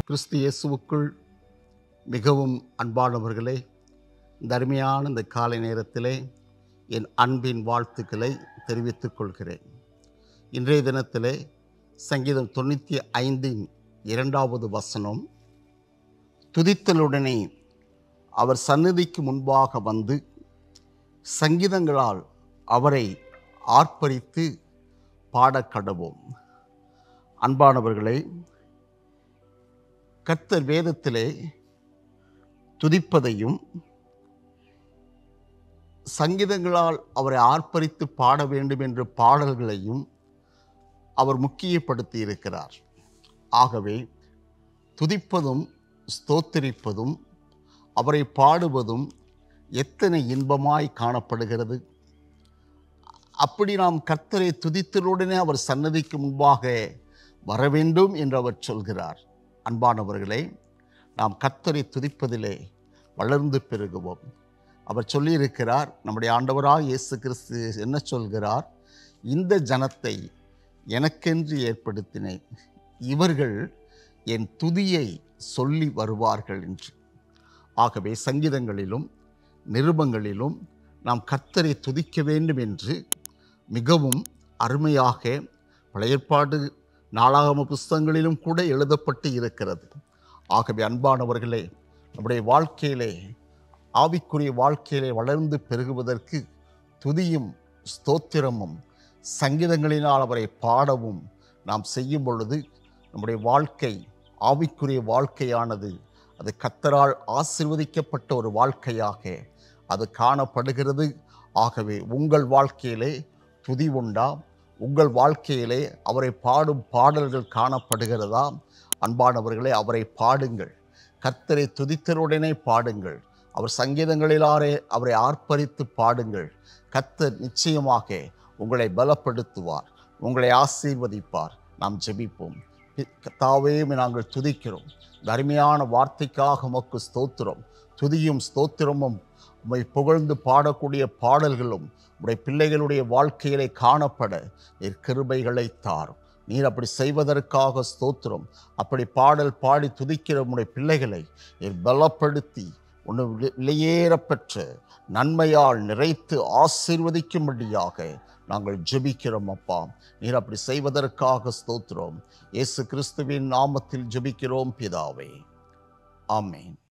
கிறிஸ்து இயேசுவுக்குள் மிகவும் அன்பானவர்களே இந்த அருமையான இந்த காலை நேரத்திலே என் அன்பின் வாழ்த்துக்களை தெரிவித்துக் கொள்கிறேன் இன்றைய தினத்திலே சங்கீதம் தொண்ணூற்றி ஐந்தின் இரண்டாவது வசனம் துதித்தலுடனே அவர் சந்நிதிக்கு முன்பாக வந்து சங்கீதங்களால் அவரை ஆர்ப்பரித்து பாடக்கடவோம் அன்பானவர்களே கர்த்தர் வேதத்திலே துதிப்பதையும் சங்கீதங்களால் அவரை ஆர்ப்பரித்து பாட வேண்டும் என்ற பாடல்களையும் அவர் முக்கியப்படுத்தி இருக்கிறார் ஆகவே துதிப்பதும் ஸ்தோத்திரிப்பதும் அவரை பாடுவதும் எத்தனை இன்பமாய் காணப்படுகிறது அப்படி நாம் கர்த்தரை துதித்தலுடனே அவர் சன்னதிக்கு முன்பாக வர வேண்டும் என்று அவர் சொல்கிறார் அன்பானவர்களே நாம் கர்த்தரை துதிப்பதிலே வளர்ந்து பெருகுவோம் அவர் சொல்லியிருக்கிறார் நம்முடைய ஆண்டவராக இயேசு கிறிஸ்து என்ன சொல்கிறார் இந்த ஜனத்தை எனக்கென்று ஏற்படுத்தினேன் இவர்கள் என் துதியை சொல்லி வருவார்கள் என்று ஆகவே சங்கீதங்களிலும் நிருபங்களிலும் நாம் கர்த்தரை துதிக்க வேண்டும் என்று மிகவும் அருமையாக பழைய ஏற்பாடு நாளாகம புஸ்தகங்களிலும் கூட எழுதப்பட்டு இருக்கிறது ஆகவே அன்பானவர்களே நம்முடைய வாழ்க்கையிலே ஆவிக்குரிய வாழ்க்கையிலே வளர்ந்து பெருகுவதற்கு துதியும் ஸ்தோத்திரமும் சங்கீதங்களினால் அவரை பாடவும் நாம் செய்யும் பொழுது நம்முடைய வாழ்க்கை ஆவிக்குரிய வாழ்க்கையானது அது கத்தரால் ஆசிர்வதிக்கப்பட்ட ஒரு வாழ்க்கையாக அது காணப்படுகிறது ஆகவே உங்கள் வாழ்க்கையிலே துதி உண்டா உங்கள் வாழ்க்கையிலே அவரை பாடும் பாடல்கள் காணப்படுகிறதா அன்பானவர்களே அவரை பாடுங்கள் கர்த்தரை துதித்தருடனே பாடுங்கள் அவர் சங்கீதங்களிலாரே அவரை ஆர்ப்பரித்து பாடுங்கள் கர்த்தர் நிச்சயமாக உங்களை பலப்படுத்துவார் உங்களை ஆசீர்வதிப்பார் நாம் ஜெபிப்போம் தாவே நாங்கள் துதிக்கிறோம் இந்த அருமையான வார்த்தைக்காக உமக்கு ஸ்தோத்திரம் துதியும் ஸ்தோத்திரமும் உம்மை புகழ்ந்து பாடக்கூடிய பாடல்களும் உடைய பிள்ளைகளுடைய வாழ்க்கையிலே காணப்பட நீர் கிருபைகளை தாரும் நீர் அப்படி செய்வதற்காக ஸ்தோத்திரம் அப்படி பாடல் பாடி துதிக்கிற உடைய பிள்ளைகளை நீர் பலப்படுத்தி உன்னை வெளியேறப்பெற்ற நன்மையால் நிறைத்து ஆசீர்வதிக்கும்படியாக நாங்கள் ஜெபிக்கிறோம் அப்பா நீர் அப்படி செய்வதற்காக ஸ்தோத்திரம் இயேசு கிறிஸ்துவின் நாமத்தில் ஜெபிக்கிறோம் பிதாவே ஆமேன்